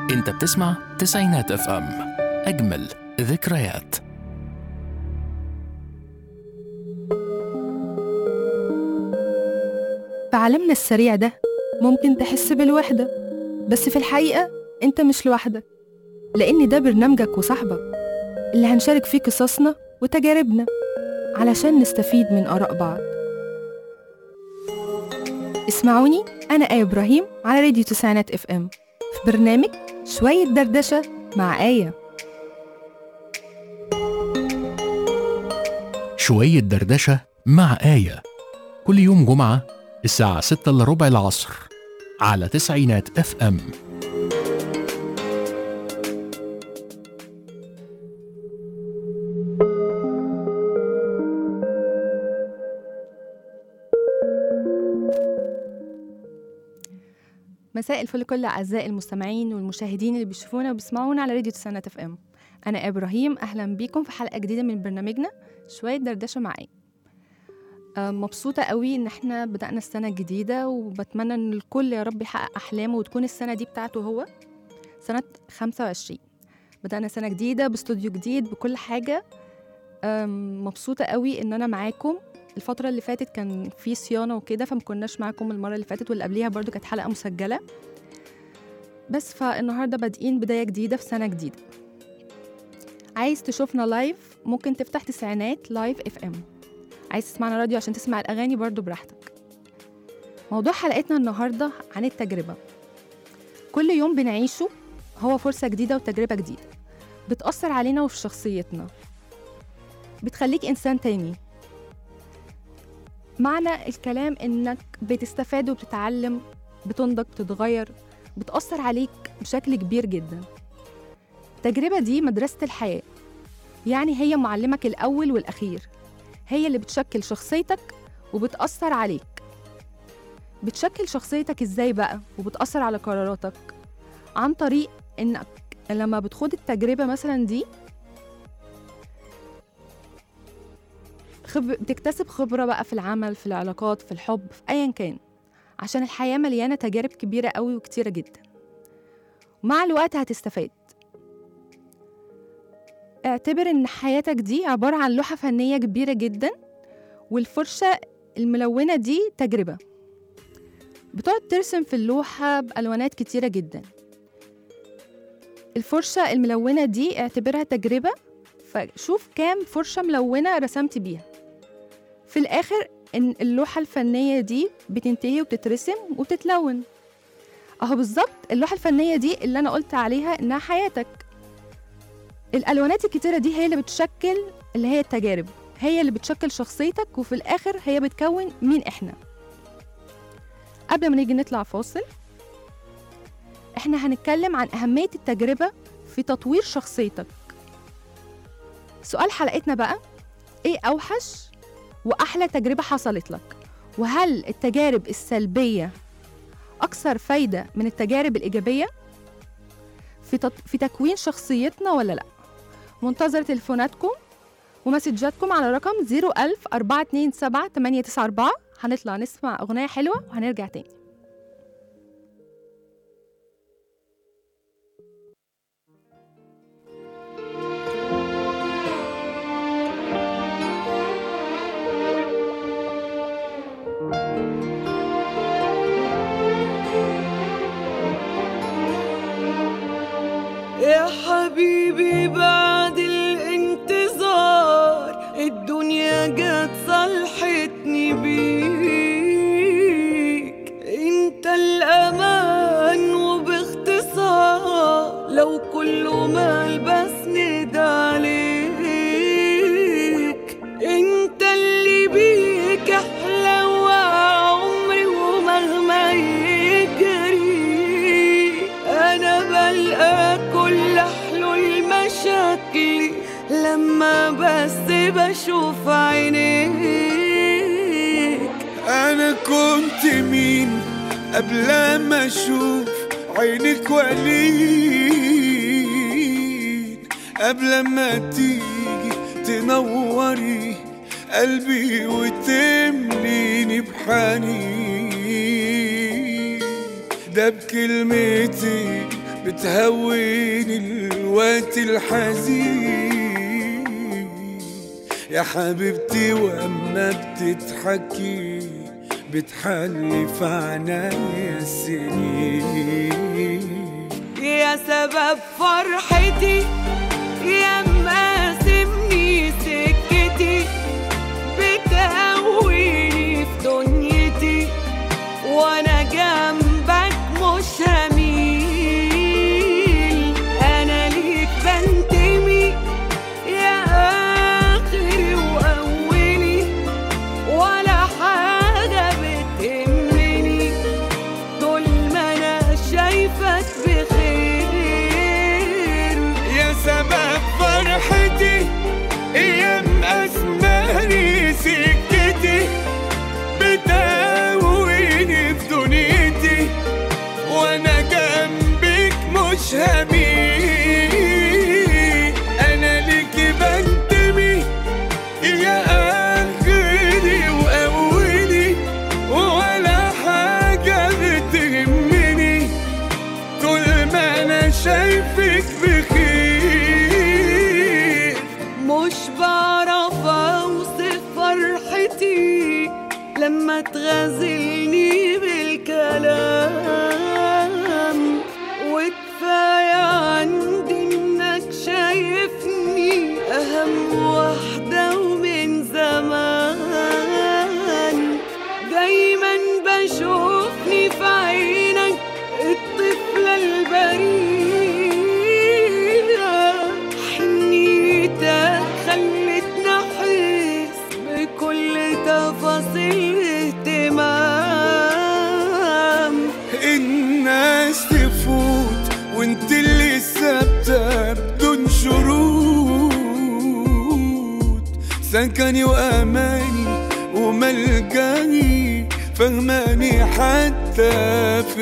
انت بتسمع تسعينات اف ام اجمل ذكريات في عالمنا السريع ده ممكن تحس بالوحدة بس في الحقيقة انت مش لوحدك لأن ده برنامجك وصاحبك اللي هنشارك فيه قصصنا وتجاربنا علشان نستفيد من آراء بعض اسمعوني أنا آية إبراهيم على راديو تسعينات اف ام في برنامج شوية دردشة مع آية شوية دردشة مع آية كل يوم جمعة الساعة 6 إلا ربع العصر على تسعينات اف ام مساء الفل كل أعزائي المستمعين والمشاهدين اللي بيشوفونا وبيسمعونا على راديو تسعينات اف ام أنا آية إبراهيم أهلا بيكم في حلقة جديدة من برنامجنا شوية دردشة معايا آه، مبسوطة قوي إن إحنا بدأنا السنة الجديدة وبتمنى إن الكل يا رب يحقق أحلامه وتكون السنة دي بتاعته هو سنة 25 بدأنا سنة جديدة باستوديو جديد بكل حاجة آم، مبسوطة قوي إن أنا معاكم الفترة اللي فاتت كان في صيانة وكده فمكناش معاكم المرة اللي فاتت واللي قبليها برضو كانت حلقة مسجلة بس فالنهاردة بادئين بداية جديدة في سنة جديدة عايز تشوفنا لايف ممكن تفتح تسعينات لايف اف ام عايز تسمعنا راديو عشان تسمع الأغاني برضو براحتك موضوع حلقتنا النهاردة عن التجربة كل يوم بنعيشه هو فرصة جديدة وتجربة جديدة بتأثر علينا وفي شخصيتنا بتخليك إنسان تاني معنى الكلام إنك بتستفاد وبتتعلم بتنضج بتتغير بتأثر عليك بشكل كبير جدا التجربة دي مدرسة الحياة يعني هي معلمك الأول والأخير هي اللي بتشكل شخصيتك وبتأثر عليك بتشكل شخصيتك ازاي بقى وبتأثر على قراراتك عن طريق انك لما بتخوض التجربة مثلا دي خب... بتكتسب خبرة بقى في العمل في العلاقات في الحب في أيا كان عشان الحياة مليانة تجارب كبيرة قوي وكتيرة جدا مع الوقت هتستفاد اعتبر ان حياتك دي عبارة عن لوحة فنية كبيرة جدا والفرشة الملونة دي تجربة بتقعد ترسم في اللوحة بألوانات كتيرة جدا الفرشة الملونة دي اعتبرها تجربة فشوف كام فرشة ملونة رسمت بيها في الآخر إن اللوحة الفنية دي بتنتهي وبتترسم وبتتلون أهو بالظبط اللوحة الفنية دي اللي أنا قلت عليها إنها حياتك الالوانات الكتيره دي هي اللي بتشكل اللي هي التجارب هي اللي بتشكل شخصيتك وفي الاخر هي بتكون مين احنا قبل ما نيجي نطلع فاصل احنا هنتكلم عن اهميه التجربه في تطوير شخصيتك سؤال حلقتنا بقى ايه اوحش واحلى تجربه حصلت لك وهل التجارب السلبيه اكثر فايده من التجارب الايجابيه في, تط... في تكوين شخصيتنا ولا لا منتظر تليفوناتكم ومسجاتكم على رقم 01000 427 894 هنطلع نسمع أغنية حلوة وهنرجع تاني يا حبيبي بعد الانتظار الدنيا جت صلحتني بيك انت الامان وباختصار لو كله مال بس ندى عليك انت اللي بيك احلى وعمري ومهما يجري انا بلقى كل حلول مشاكلي لما بس بشوف عينيك انا كنت مين قبل ما اشوف عينك وليد قبل ما تيجي تنوري قلبي وتمليني بحنين ده بكلمتين بتهون الوقت الحزين يا حبيبتي واما بتضحكي بتحلي في عنايا السنين يا سبب فرحتي يا مقاسمني سكتي بتقويني في دنيتي وانا جنبك مش هميل انا ليك بنتمي يا اخري واولي ولا حاجه بتهمني طول ما انا شايفك بخير يا سبب فرحتي ايام اسماني سكتي بتقويني في دنيتي وانا جنبك مش هميل انا ليكي بنتمي يا اخري واولي ولا حاجه بتهمني طول ما انا شايفك بخير مش بعرف اوصف فرحتي لما تغازلني بالكلام وكفاية عندي انك شايفني اهم واحدة ومن زمان دايما بشوفني في عينك الطفلة البريئة حنيتك خلتني احس بكل تفاصيل اهتمام الناس تفوت وانت اللي ثابته بدون شروط سكني واماني وملجاني فهماني حتى في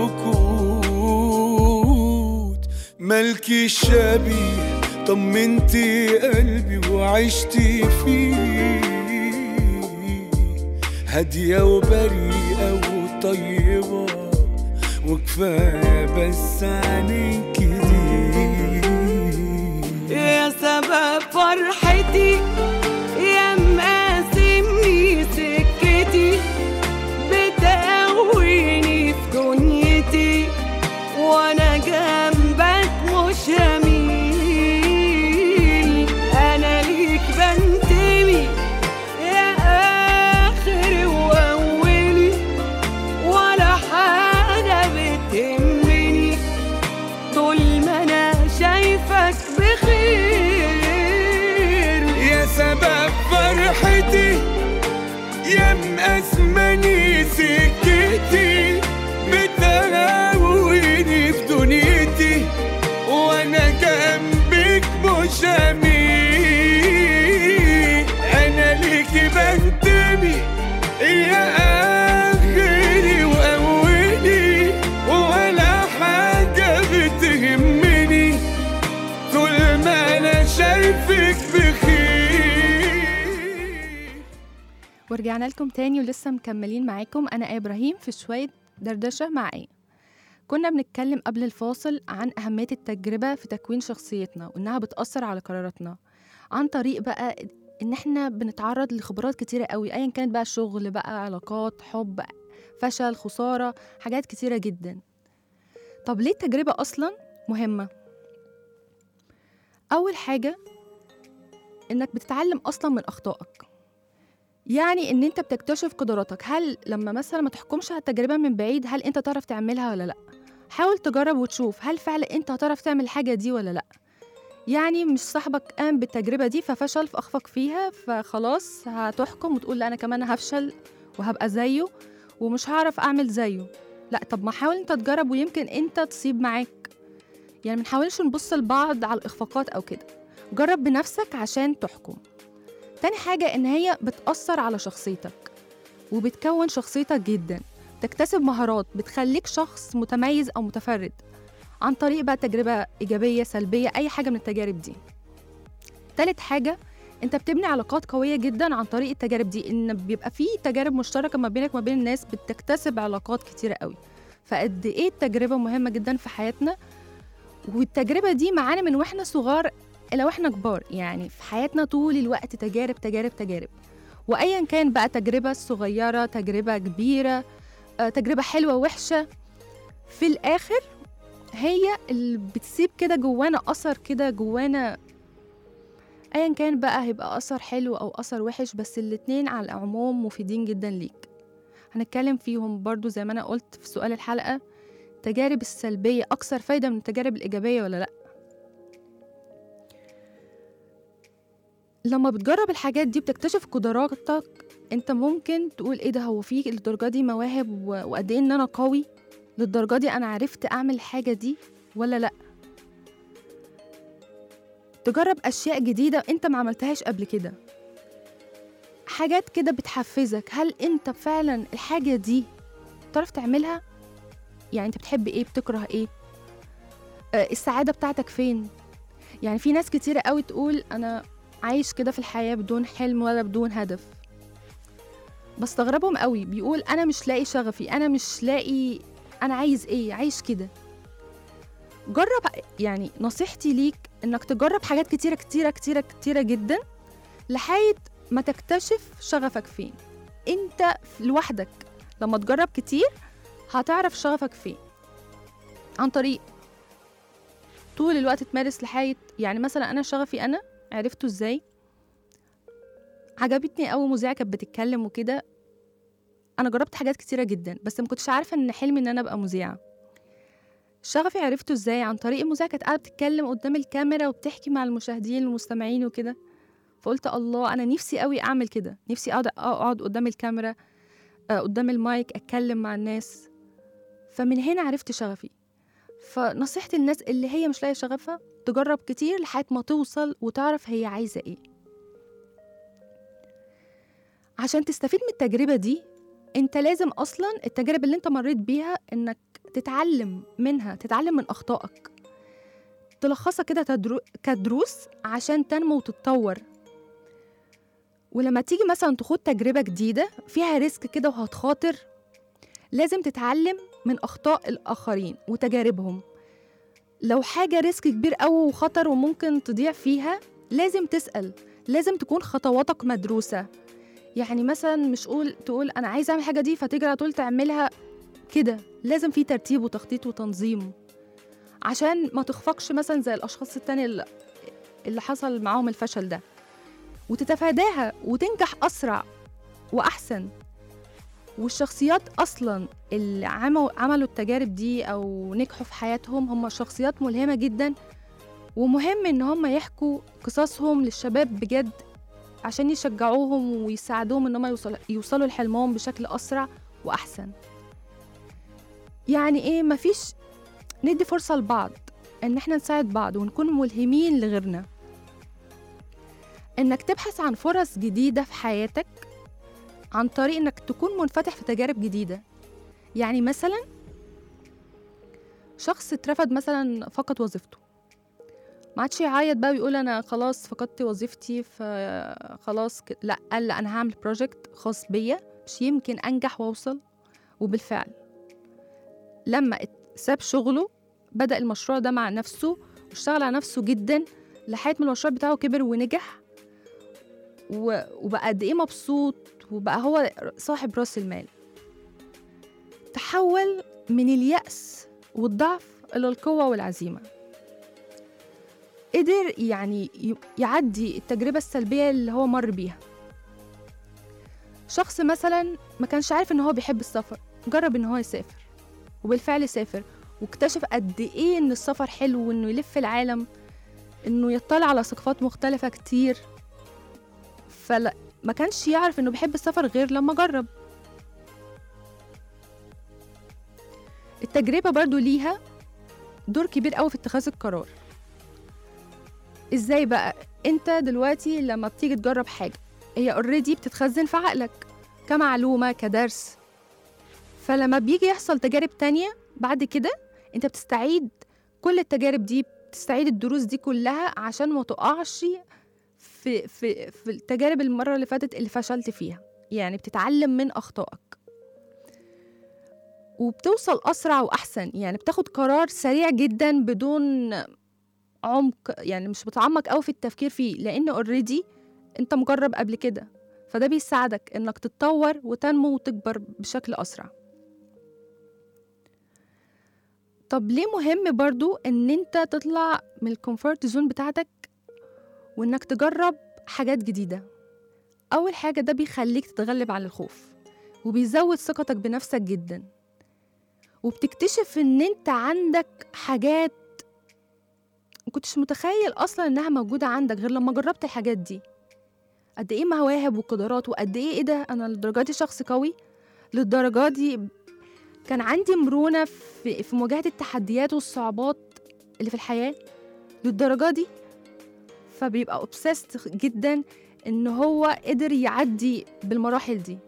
السكوت ملكي شبيه طمنتي قلبي وعشتي فيه هادية وبريئة وطيبة وكفاية بس عنك دي يا سبب فرحتي يا مقاسمني سكتي بتقويني في دنيتي وانا جنبك مش هميل انا ليك بنتمي يا اخري واولي ولا حاجه بتهمني طول ما انا شايفك بخير يا سبب فرحتي يا مأسمني سكتي بتهوني في دنيتي وانا جنبك مش هميل انا ليكي بنتمي يا اخري واولي ولا حاجه بتهمني طول ما انا شايفك بخير ورجعنا لكم تاني ولسه مكملين معاكم أنا آية إبراهيم في شوية دردشة مع آية كنا بنتكلم قبل الفاصل عن أهمية التجربة في تكوين شخصيتنا وإنها بتأثر على قراراتنا عن طريق بقى إن إحنا بنتعرض لخبرات كتيرة قوي أيا كانت بقى شغل بقى علاقات حب فشل خسارة حاجات كتيرة جدا طب ليه التجربة أصلا مهمة؟ أول حاجة إنك بتتعلم أصلا من أخطائك يعني ان انت بتكتشف قدراتك هل لما مثلا ما تحكمش على التجربه من بعيد هل انت تعرف تعملها ولا لا حاول تجرب وتشوف هل فعلا انت هتعرف تعمل الحاجه دي ولا لا يعني مش صاحبك قام بالتجربه دي ففشل فاخفق فيها فخلاص هتحكم وتقول لا انا كمان هفشل وهبقى زيه ومش هعرف اعمل زيه لا طب ما حاول انت تجرب ويمكن انت تصيب معاك يعني منحاولش نبص لبعض على الاخفاقات او كده جرب بنفسك عشان تحكم تاني حاجة إن هي بتأثر على شخصيتك وبتكون شخصيتك جدا تكتسب مهارات بتخليك شخص متميز أو متفرد عن طريق بقى تجربة إيجابية سلبية أي حاجة من التجارب دي تالت حاجة انت بتبني علاقات قوية جدا عن طريق التجارب دي ان بيبقى في تجارب مشتركة ما بينك وما بين الناس بتكتسب علاقات كتيرة قوي فقد ايه التجربة مهمة جدا في حياتنا والتجربة دي معانا من واحنا صغار إلى واحنا كبار يعني في حياتنا طول الوقت تجارب تجارب تجارب وأيا كان بقى تجربة صغيرة تجربة كبيرة آه، تجربة حلوة وحشة في الآخر هي اللي بتسيب كده جوانا أثر كده جوانا أيا كان بقى هيبقى أثر حلو أو أثر وحش بس الاتنين على العموم مفيدين جدا ليك هنتكلم فيهم برضو زي ما أنا قلت في سؤال الحلقة التجارب السلبية أكثر فايدة من التجارب الإيجابية ولا لأ لما بتجرب الحاجات دي بتكتشف قدراتك انت ممكن تقول ايه ده هو في للدرجة دي مواهب و- وقد ايه ان انا قوي للدرجة دي انا عرفت اعمل الحاجة دي ولا لا تجرب اشياء جديدة انت ما عملتهاش قبل كده حاجات كده بتحفزك هل انت فعلا الحاجة دي تعرف تعملها يعني انت بتحب ايه بتكره ايه آه، السعادة بتاعتك فين يعني في ناس كتيرة قوي تقول انا عايش كده في الحياة بدون حلم ولا بدون هدف بستغربهم قوي بيقول انا مش لاقي شغفي انا مش لاقي انا عايز ايه عايش كده جرب يعني نصيحتي ليك انك تجرب حاجات كتيرة كتيرة كتيرة كتيرة جدا لحد ما تكتشف شغفك فين انت لوحدك لما تجرب كتير هتعرف شغفك فين عن طريق طول الوقت تمارس لحد يعني مثلا انا شغفي انا عرفته ازاي عجبتني قوي مذيعه كانت بتتكلم وكده انا جربت حاجات كتيره جدا بس ما كنتش عارفه ان حلمي ان انا ابقى مذيعه شغفي عرفته ازاي عن طريق المذيعه كانت قاعده بتتكلم قدام الكاميرا وبتحكي مع المشاهدين المستمعين وكده فقلت الله انا نفسي قوي اعمل كده نفسي اقعد اقعد قدام الكاميرا آه، قدام المايك اتكلم مع الناس فمن هنا عرفت شغفي فنصيحتي للناس اللي هي مش لاقيه شغفها تجرب كتير لحد ما توصل وتعرف هي عايزه ايه عشان تستفيد من التجربه دي انت لازم اصلا التجارب اللي انت مريت بيها انك تتعلم منها تتعلم من اخطائك تلخصها كده تدرو... كدروس عشان تنمو وتتطور ولما تيجي مثلا تخوض تجربة جديدة فيها ريسك كده وهتخاطر لازم تتعلم من أخطاء الآخرين وتجاربهم لو حاجة ريسك كبير أوي وخطر وممكن تضيع فيها لازم تسأل لازم تكون خطواتك مدروسة يعني مثلا مش قول تقول أنا عايزة أعمل حاجة دي فتيجي على طول تعملها كده لازم في ترتيب وتخطيط وتنظيم عشان ما تخفقش مثلا زي الأشخاص التانية اللي- اللي حصل معاهم الفشل ده وتتفاداها وتنجح أسرع وأحسن والشخصيات أصلا اللي عملوا عملوا التجارب دي أو نجحوا في حياتهم هم شخصيات ملهمة جدا ومهم إن هم يحكوا قصصهم للشباب بجد عشان يشجعوهم ويساعدوهم إن هم يوصل يوصلوا لحلمهم بشكل أسرع وأحسن يعني إيه مفيش ندي فرصة لبعض إن إحنا نساعد بعض ونكون ملهمين لغيرنا إنك تبحث عن فرص جديدة في حياتك عن طريق إنك تكون منفتح في تجارب جديدة يعني مثلا شخص اترفض مثلا فقد وظيفته ما عادش يعيط بقى ويقول انا خلاص فقدت وظيفتي فخلاص ك... لا قال لا انا هعمل بروجكت خاص بيا مش يمكن انجح واوصل وبالفعل لما ات- ساب شغله بدأ المشروع ده مع نفسه واشتغل على نفسه جدا لحد ما المشروع بتاعه كبر ونجح و... وبقى قد ايه مبسوط وبقى هو صاحب راس المال تحول من اليأس والضعف إلى القوة والعزيمة قدر يعني ي- يعدي التجربة السلبية اللي هو مر بيها شخص مثلا ما كانش عارف ان هو بيحب السفر جرب ان هو يسافر وبالفعل سافر واكتشف قد ايه ان السفر حلو وانه يلف العالم انه يطلع على ثقافات مختلفة كتير فلا ما كانش يعرف انه بيحب السفر غير لما جرب التجربة برضو ليها دور كبير قوي في اتخاذ القرار ازاي بقى انت دلوقتي لما بتيجي تجرب حاجة هي اوريدي بتتخزن في عقلك كمعلومة كدرس فلما بيجي يحصل تجارب تانية بعد كده انت بتستعيد كل التجارب دي بتستعيد الدروس دي كلها عشان ما تقعش في في في التجارب المرة اللي فاتت اللي فشلت فيها يعني بتتعلم من أخطائك وبتوصل أسرع وأحسن يعني بتاخد قرار سريع جدا بدون عمق يعني مش بتعمق قوي في التفكير فيه لأن اوريدي أنت مجرب قبل كده فده بيساعدك إنك تتطور وتنمو وتكبر بشكل أسرع طب ليه مهم برضو إن أنت تطلع من الكومفورت زون بتاعتك وإنك تجرب حاجات جديدة أول حاجة ده بيخليك تتغلب على الخوف وبيزود ثقتك بنفسك جدا وبتكتشف ان انت عندك حاجات مكنتش متخيل اصلا انها موجودة عندك غير لما جربت الحاجات دي قد ايه مواهب وقدرات وقد ايه ايه ده انا للدرجة دي شخص قوي للدرجة دي كان عندي مرونة في, في مواجهة التحديات والصعوبات اللي في الحياة للدرجة دي فبيبقى اوبسيست جدا ان هو قدر يعدي بالمراحل دي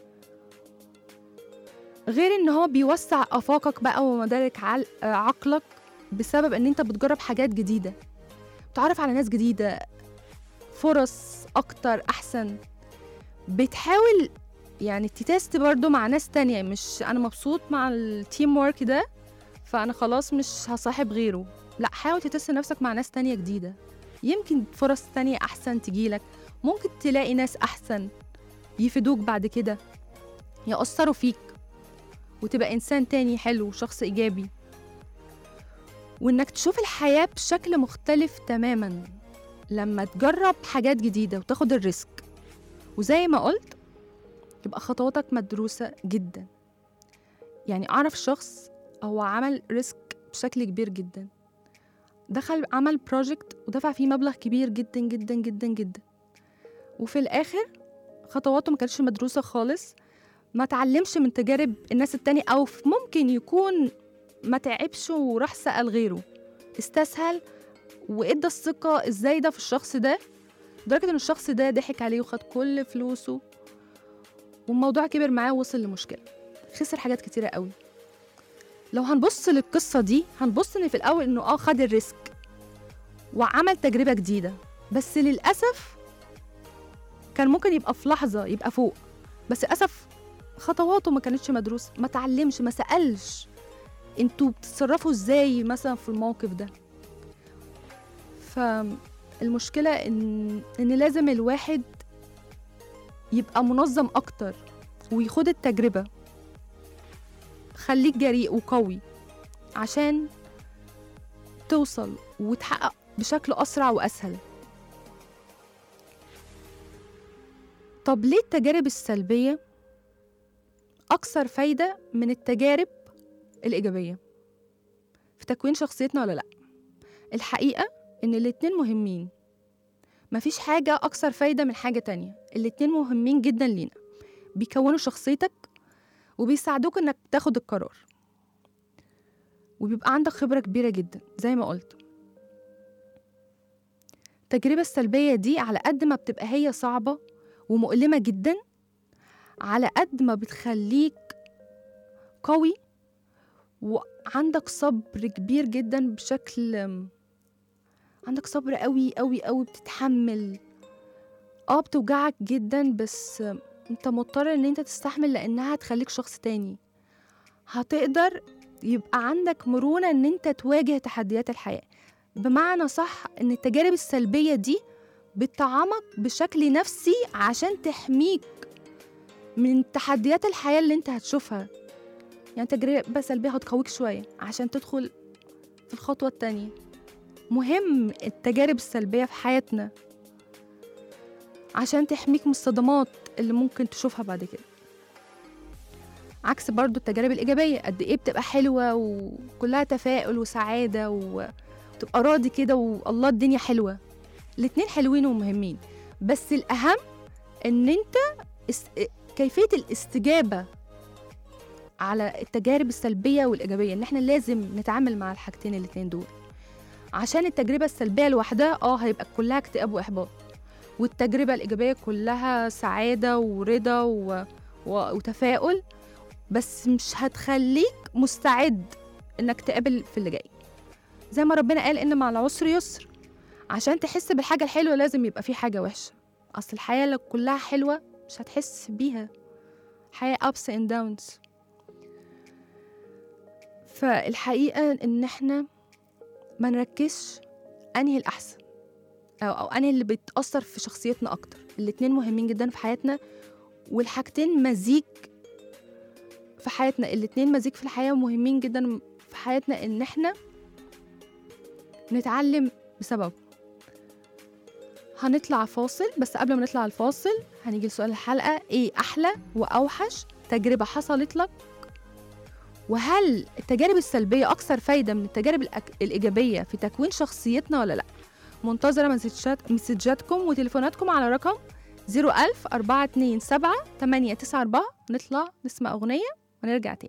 غير ان هو بيوسع افاقك بقى ومدارك عل- آه، عقلك بسبب ان انت بتجرب حاجات جديده بتعرف على ناس جديده فرص اكتر احسن بتحاول يعني تتست برضو مع ناس تانية مش انا مبسوط مع التيم وورك ده فانا خلاص مش هصاحب غيره لا حاول تتست نفسك مع ناس تانية جديدة يمكن فرص تانية احسن تجيلك ممكن تلاقي ناس احسن يفيدوك بعد كده يأثروا فيك وتبقى إنسان تاني حلو وشخص إيجابي وإنك تشوف الحياة بشكل مختلف تماما لما تجرب حاجات جديدة وتاخد الريسك وزي ما قلت يبقى خطواتك مدروسة جدا يعني أعرف شخص هو عمل ريسك بشكل كبير جدا دخل عمل بروجكت ودفع فيه مبلغ كبير جدا جدا جدا جدا وفي الآخر خطواته ما كانتش مدروسة خالص ما تعلمش من تجارب الناس التانية أو ف- ممكن يكون ما تعبش وراح سأل غيره استسهل وادى الثقة الزايدة في الشخص ده لدرجة إن الشخص ده ضحك عليه وخد كل فلوسه والموضوع كبر معاه ووصل لمشكلة خسر حاجات كتيرة قوي لو هنبص للقصة دي هنبص إن في الأول إنه آه خد الريسك وعمل تجربة جديدة بس للأسف كان ممكن يبقى في لحظة يبقى فوق بس للأسف خطواته ما كانتش مدروسة ما تعلمش ما سألش انتوا بتتصرفوا ازاي مثلا في الموقف ده فالمشكلة ان ان لازم الواحد يبقى منظم اكتر ويخوض التجربة خليك جريء وقوي عشان توصل وتحقق بشكل اسرع واسهل طب ليه التجارب السلبية أكثر فايدة من التجارب الإيجابية في تكوين شخصيتنا ولا لأ الحقيقة إن الاتنين مهمين مفيش حاجة أكثر فايدة من حاجة تانية الاتنين مهمين جدا لينا بيكونوا شخصيتك وبيساعدوك إنك تاخد القرار وبيبقى عندك خبرة كبيرة جدا زي ما قلت التجربة السلبية دي على قد ما بتبقى هي صعبة ومؤلمة جدا على قد ما بتخليك قوي وعندك صبر كبير جدا بشكل عندك صبر قوي قوي قوي بتتحمل اه بتوجعك جدا بس انت مضطر ان انت تستحمل لانها هتخليك شخص تاني هتقدر يبقى عندك مرونة ان انت تواجه تحديات الحياة بمعنى صح ان التجارب السلبية دي بتطعمك بشكل نفسي عشان تحميك من تحديات الحياة اللي انت هتشوفها يعني تجربة سلبية هتقويك شوية عشان تدخل في الخطوة التانية مهم التجارب السلبية في حياتنا عشان تحميك من الصدمات اللي ممكن تشوفها بعد كده عكس برضو التجارب الإيجابية قد إيه بتبقى حلوة وكلها تفاؤل وسعادة و- وتبقى راضي كده والله الدنيا حلوة الاتنين حلوين ومهمين بس الأهم إن أنت است... كيفية الاستجابة على التجارب السلبية والإيجابية إن إحنا لازم نتعامل مع الحاجتين الاتنين دول عشان التجربة السلبية لوحدها اه هيبقى كلها اكتئاب وإحباط والتجربة الإيجابية كلها سعادة ورضا و... و... وتفاؤل بس مش هتخليك مستعد إنك تقابل في اللي جاي زي ما ربنا قال إن مع العسر يسر عشان تحس بالحاجة الحلوة لازم يبقى في حاجة وحشة أصل الحياة لو كلها حلوة مش هتحس بيها حياة ups and downs فالحقيقة إن إحنا ما نركزش أنهي الأحسن أو, أو أنهي اللي بتأثر في شخصيتنا أكتر الاتنين مهمين جدا في حياتنا والحاجتين مزيج في حياتنا الاتنين مزيج في الحياة مهمين جدا في حياتنا إن إحنا نتعلم بسببه هنطلع فاصل بس قبل ما نطلع الفاصل هنيجي لسؤال الحلقة إيه أحلى وأوحش تجربة حصلت لك وهل التجارب السلبية أكثر فايدة من التجارب الأك... الإيجابية في تكوين شخصيتنا ولا لأ؟ منتظرة مسجات... مسجاتكم وتليفوناتكم على رقم 01000 427 894 نطلع نسمع أغنية ونرجع تاني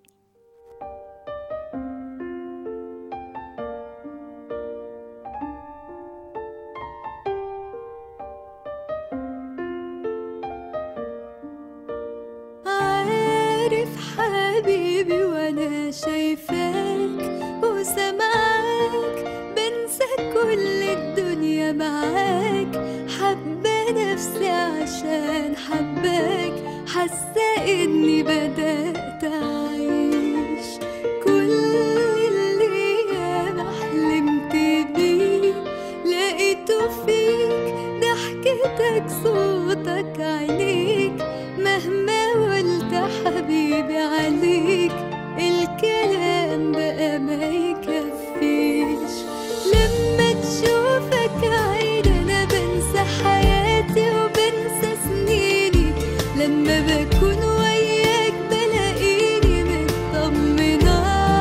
عارف حبيبي وانا شايفاك وسامعاك بنسى كل الدنيا معاك حبة نفسي عشان حباك حاسة اني بدأت اعيش كل اللي انا حلمت بيه لقيته فيك ضحكتك صوتك عينيك مهما قلت حبيبي عليك الكلام بقى ما يكفيش لما تشوفك عين انا بنسى حياتي وبنسى سنيني لما بكون وياك بلاقيني مطمنة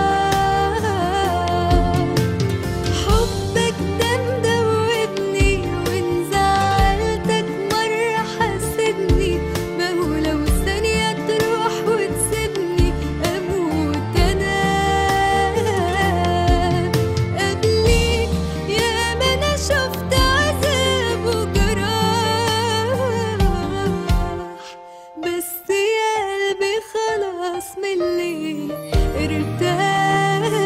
حبك ده مدوبني وان زعلتك مرة حاسبني ما هو لو ثانية تروح وتسيبني أموت أنا قبليك يا ما أنا شفت عذاب وجراح بس يا قلبي خلاص من اللي ارتاح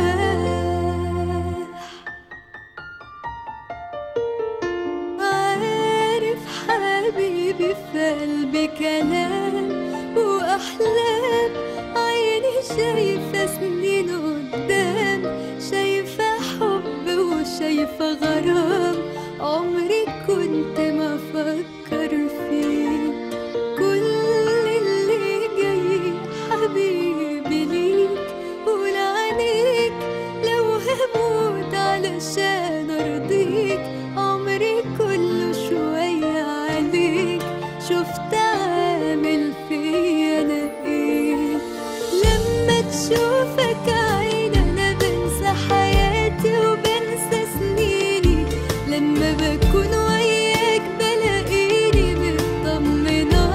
عارف حبيبي في قلبي كلام وأحلام عيني شايفة سنين قدام شايفة حب وشايفة غرام عمري كنت ما أفكر فيه كل اللي جاي حبيبي ليك قول عليك لو هموت علشان ارضيك عمري كله شوية عليك شفت عامل فيا انا ايه لما تشوفك عين انا بنسى حياتي وبنسى سنيني لما بكون وياك بلاقيني مطمنة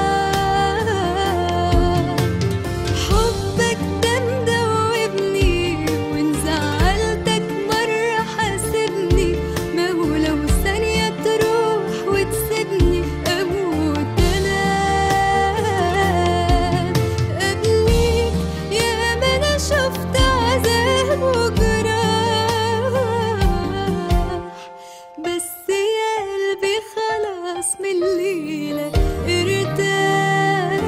حبك ده مدوبني وان زعلتك مرة حاسبني ما هو لو ثانية تروح وتسيبني أموت أنا قبليك يا ما أنا شفت عذاب وجراح بس يا قلبي خلاص من الليلة ارتاح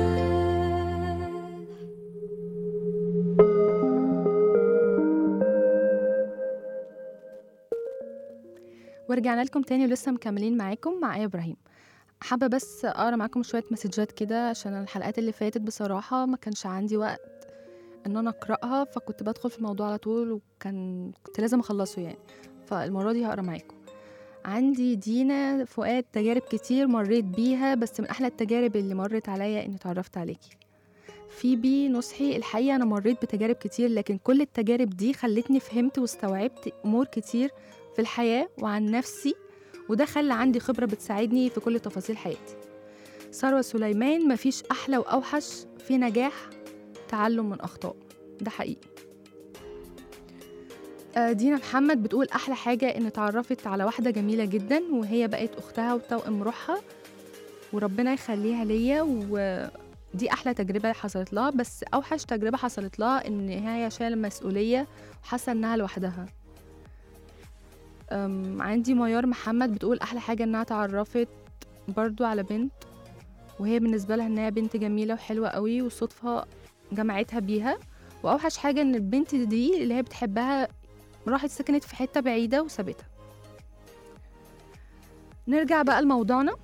ورجعنا لكم تاني ولسه مكملين معاكم مع آية إبراهيم حابة بس أقرأ معاكم شوية مسجات كده عشان الحلقات اللي فاتت بصراحة ما كانش عندي وقت إن أنا أقرأها فكنت بدخل في الموضوع على طول وكان كنت لازم أخلصه يعني فالمرة دي هقرأ معاكم عندي دينا فؤاد تجارب كتير مريت بيها بس من أحلى التجارب اللي مرت عليا إني اتعرفت عليكي فيبي نصحي الحقيقة أنا مريت بتجارب كتير لكن كل التجارب دي خلتني فهمت واستوعبت أمور كتير في الحياة وعن نفسي وده خلى عندي خبرة بتساعدني في كل تفاصيل حياتي ثروة سليمان مفيش أحلى وأوحش في نجاح تعلم من أخطاء ده حقيقي آه، دينا محمد بتقول أحلى حاجة إن اتعرفت على واحدة جميلة جدا وهي بقت أختها وتوأم روحها وربنا يخليها ليا ودي أحلى تجربة حصلت لها بس أوحش تجربة حصلت لها إن هي شايلة مسؤولية وحاسة إنها لوحدها أم، عندي ميار محمد بتقول أحلى حاجة إنها اتعرفت برضو على بنت وهي بالنسبة لها إنها بنت جميلة وحلوة قوي والصدفة جمعتها بيها واوحش حاجه ان البنت دي اللي هي بتحبها راحت سكنت في حته بعيده وسابتها نرجع بقى لموضوعنا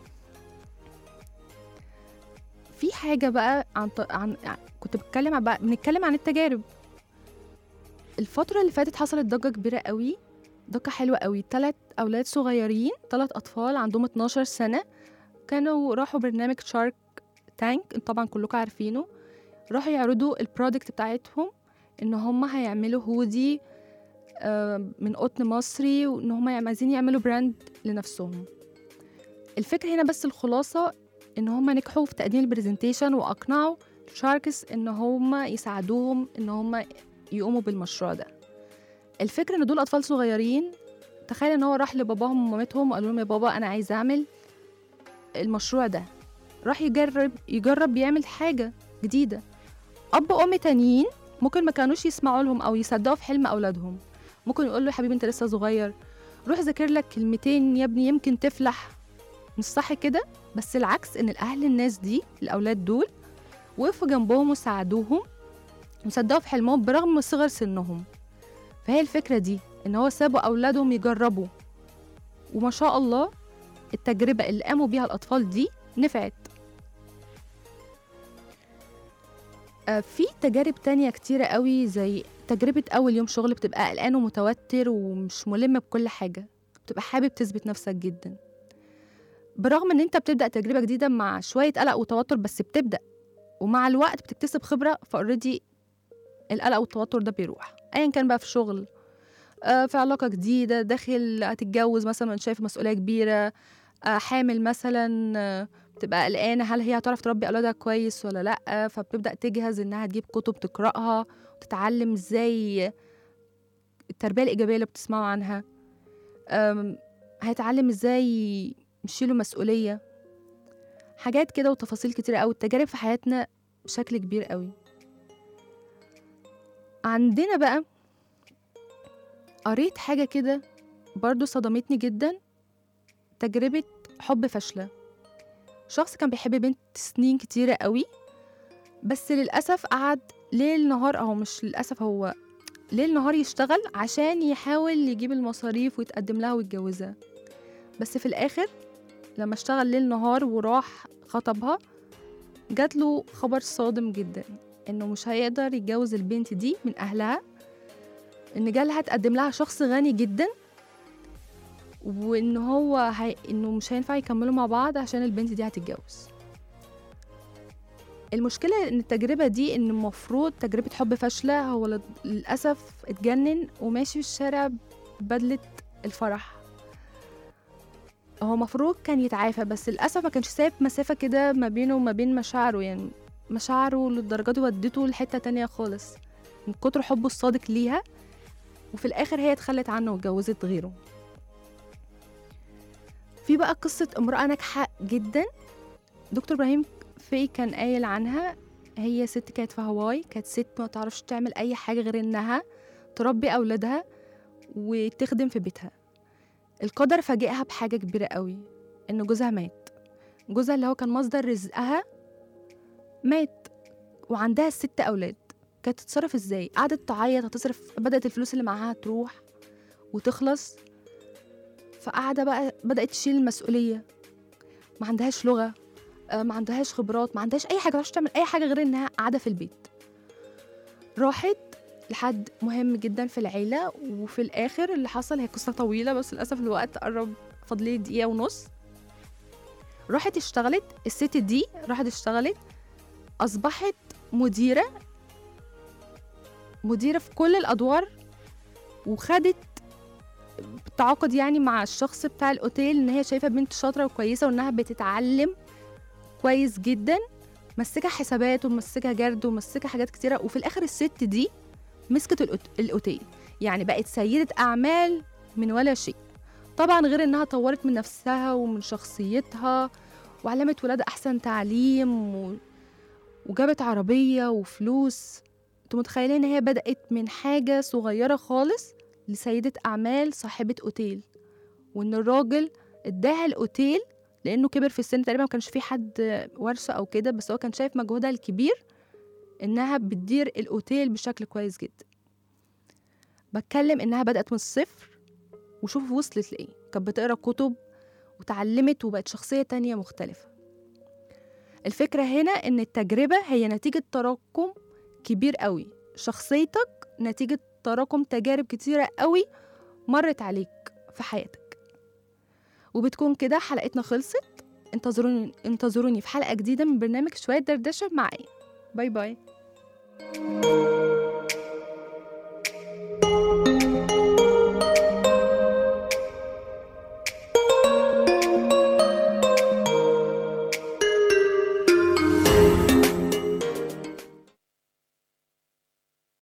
في حاجه بقى عن, ط- عن... عن... كنت بتكلم عن... بقى بنتكلم عن التجارب الفتره اللي فاتت حصلت ضجه كبيره قوي ضجه حلوه قوي ثلاث اولاد صغيرين ثلاث اطفال عندهم 12 سنه كانوا راحوا برنامج شارك تانك طبعا كلكم عارفينه راحوا يعرضوا البرودكت بتاعتهم ان هم هيعملوا هودي آه، من قطن مصري وان هم عايزين يعملوا براند لنفسهم الفكرة هنا بس الخلاصة ان هم نجحوا في تقديم البرزنتيشن واقنعوا شاركس ان هم يساعدوهم ان هم يقوموا بالمشروع ده الفكرة ان دول اطفال صغيرين تخيل ان هو راح لباباهم ومامتهم وقالوا لهم يا بابا انا عايز اعمل المشروع ده راح يجرب يجرب يعمل حاجة جديدة اب وام تانيين ممكن ما كانوش يسمعوا لهم او يصدقوا في حلم اولادهم ممكن يقول له يا حبيبي انت لسه صغير روح ذاكر لك كلمتين يا ابني يمكن تفلح مش صح كده بس العكس ان الاهل الناس دي الاولاد دول وقفوا جنبهم وساعدوهم وصدقوا في حلمهم برغم صغر سنهم فهي الفكره دي ان هو سابوا اولادهم يجربوا وما شاء الله التجربه اللي قاموا بيها الاطفال دي نفعت آه، في تجارب تانية كتيرة قوي زي تجربة أول يوم شغل بتبقى قلقان ومتوتر ومش ملم بكل حاجة بتبقى حابب تثبت نفسك جدا برغم ان انت بتبدأ تجربة جديدة مع شوية قلق وتوتر بس بتبدأ ومع الوقت بتكتسب خبرة فاوريدي القلق والتوتر ده بيروح ايا كان بقى في شغل آه، في علاقة جديدة داخل هتتجوز مثلا شايف مسؤولية كبيرة آه، حامل مثلا آه، بتبقى قلقانة هل هي هتعرف تربي أولادها كويس ولا لأ فبتبدأ تجهز إنها تجيب كتب تقرأها وتتعلم إزاي التربية الإيجابية اللي بتسمعوا عنها أم، هيتعلم إزاي يشيلوا مسؤولية حاجات كده وتفاصيل كتيرة أوي التجارب في حياتنا بشكل كبير أوي عندنا بقى قريت حاجة كده برضو صدمتني جدا تجربة حب فاشلة شخص كان بيحب بنت سنين كتيرة قوي بس للأسف قعد ليل نهار أو مش للأسف هو ليل نهار يشتغل عشان يحاول يجيب المصاريف ويتقدم لها ويتجوزها بس في الآخر لما اشتغل ليل نهار وراح خطبها جات له خبر صادم جدا انه مش هيقدر يتجوز البنت دي من اهلها ان جالها تقدم لها شخص غني جدا وان هو هي... انه مش هينفع يكملوا مع بعض عشان البنت دي هتتجوز المشكلة ان التجربة دي ان المفروض تجربة حب فاشلة هو لل- للأسف اتجنن وماشي في الشارع بدلة الفرح هو مفروض كان يتعافى بس للأسف ما كانش سايب مسافة كده ما بينه وما بين مشاعره يعني مشاعره للدرجة دي ودته لحتة تانية خالص من كتر حبه الصادق ليها وفي الآخر هي اتخلت عنه واتجوزت غيره في بقى قصة امرأة ناجحة جدا دكتور إبراهيم في كان قايل عنها هي ست كانت في هواي كانت ست ما تعرفش تعمل أي حاجة غير إنها تربي أولادها وتخدم في بيتها القدر فاجئها بحاجة كبيرة قوي إن جوزها مات جوزها اللي هو كان مصدر رزقها مات وعندها ست أولاد كانت تتصرف ازاي قعدت تعيط هتصرف بدأت الفلوس اللي معاها تروح وتخلص فقاعدة بقى بدأت تشيل المسؤولية ما عندهاش لغة آه، ما عندهاش خبرات ما عندهاش أي حاجة ما تعرفش تعمل أي حاجة غير إنها قاعدة في البيت راحت لحد مهم جدا في العيلة وفي الآخر اللي حصل هي قصة طويلة بس للأسف الوقت قرب فاضلي دقيقة ونص راحت اشتغلت الست دي راحت اشتغلت أصبحت مديرة مديرة في كل الأدوار وخدت تعاقد يعني مع الشخص بتاع الأوتيل إن هي شايفة بنت شاطرة وكويسة وإنها بتتعلم كويس جدا مسكها حسابات ومسكها جرد ومسكها حاجات كتيرة وفي الآخر الست دي مسكت الأوت- الأوتيل يعني بقت سيدة أعمال من ولا شيء طبعا غير إنها طورت من نفسها ومن شخصيتها وعلمت ولادها أحسن تعليم و... وجابت عربية وفلوس انتوا متخيلين ان هي بدأت من حاجة صغيرة خالص لسيدة أعمال صاحبة أوتيل وإن الراجل اداها الأوتيل لأنه كبر في السن تقريبا ما كانش في حد ورثة أو كده بس هو كان شايف مجهودها الكبير إنها بتدير الأوتيل بشكل كويس جدا بتكلم إنها بدأت من الصفر وشوف وصلت لإيه كانت بتقرا كتب وتعلمت وبقت شخصية تانية مختلفة الفكرة هنا إن التجربة هي نتيجة تراكم كبير قوي شخصيتك نتيجة تراكم تجارب كتيرة قوي مرت عليك في حياتك وبتكون كده حلقتنا خلصت انتظروني انتظروني في حلقة جديدة من برنامج شوية دردشة معايا باي باي